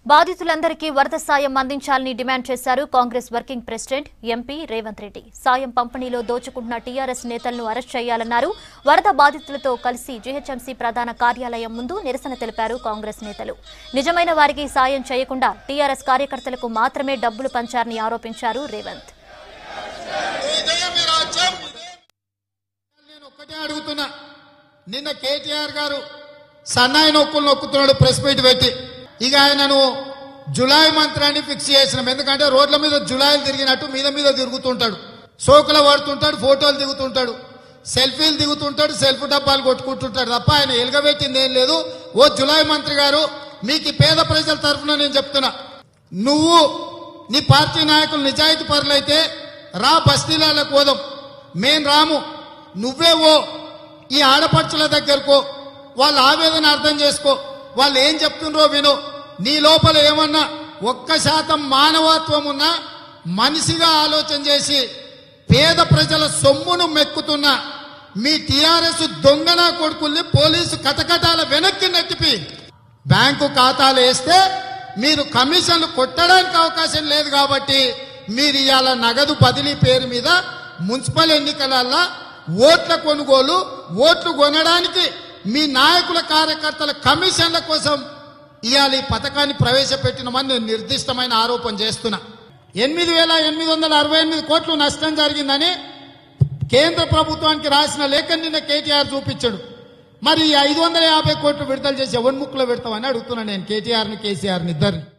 బాధితులందరికీ వరద సాయం అందించాలని డిమాండ్ చేశారు Congress working president MP Revanth Reddy సాయం పంపిణీలో దోచుకుంటున్న టీఆర్ఎస్ నేతలను అరెస్ట్ చేయాలన్నారు వరద బాధితులతో కలిసి జీహెచ్ఎంసీ ప్రధాన కార్యాలయం ముందు నిరసన తెలిపారు కాంగ్రెస్ నేతలు నిజమైన వారికి సాయం చేయకుండా టీఆర్ఎస్ కార్యకర్తలకు మాత్రమే డబ్బులు పంచారని ఆరోపించారు రేవంత్ ఇదే మీ రాజ్యం నేను ఒక్కటే అడుగుతున్నా నిన్న కేటీఆర్ గారు సన్నాయి నొక్కులు నొక్కుతున్నాడు ప్రెస్ మీట్ పెట్టి ఇక ఆయనను జులై మంత్రాన్ని ఫిక్స్ చేసినాం ఎందుకంటే రోడ్ల మీద జులాయిలు తిరిగినట్టు మీద మీద తిరుగుతుంటాడు సోకుల పడుతుంటాడు ఫోటోలు దిగుతుంటాడు సెల్ఫీలు దిగుతుంటాడు సెల్ఫ్ డబ్బాలు కొట్టుకుంటుంటాడు తప్ప ఆయన ఎలుగబెట్టింది ఏం లేదు ఓ జులై మంత్రి గారు మీకు ఈ పేద ప్రజల తరఫున నేను చెప్తున్నా నువ్వు నీ పార్టీ నాయకులు నిజాయితీ పరులైతే రా బస్తీలకు పోదాం మేం రాము నువ్వే ఓ ఈ ఆడపడుచుల దగ్గరకో వాళ్ళ ఆవేదన అర్థం చేసుకో వాళ్ళు ఏం చెప్తుండ్రో విను నీ లోపల ఏమన్నా ఒక్క శాతం మానవత్వం ఉన్నా మనిషిగా ఆలోచన చేసి పేద ప్రజల సొమ్మును మెక్కుతున్న మీ టిఆర్ఎస్ దొంగన కొడుకుల్ని పోలీసు కటకటాల వెనక్కి నెట్టిపి బ్యాంకు ఖాతాలు వేస్తే మీరు కమిషన్లు కొట్టడానికి అవకాశం లేదు కాబట్టి మీరు ఇవాళ నగదు బదిలీ పేరు మీద మున్సిపల్ ఎన్నికలల్లా ఓట్ల కొనుగోలు ఓట్లు కొనడానికి మీ నాయకుల కార్యకర్తల కమిషన్ల కోసం ఇవాళ ఈ పథకాన్ని ప్రవేశపెట్టినమని నేను నిర్దిష్టమైన ఆరోపణ చేస్తున్నా ఎనిమిది వేల ఎనిమిది వందల అరవై ఎనిమిది కోట్లు నష్టం జరిగిందని కేంద్ర ప్రభుత్వానికి రాసిన లేఖ నిన్న కేటీఆర్ చూపించాడు మరి ఈ ఐదు వందల యాభై కోట్లు విడుదల చేసి ఎవరి ముక్కులో పెడతామని అడుగుతున్నా నేను కేటీఆర్ని కేసీఆర్ని ఇద్దరిని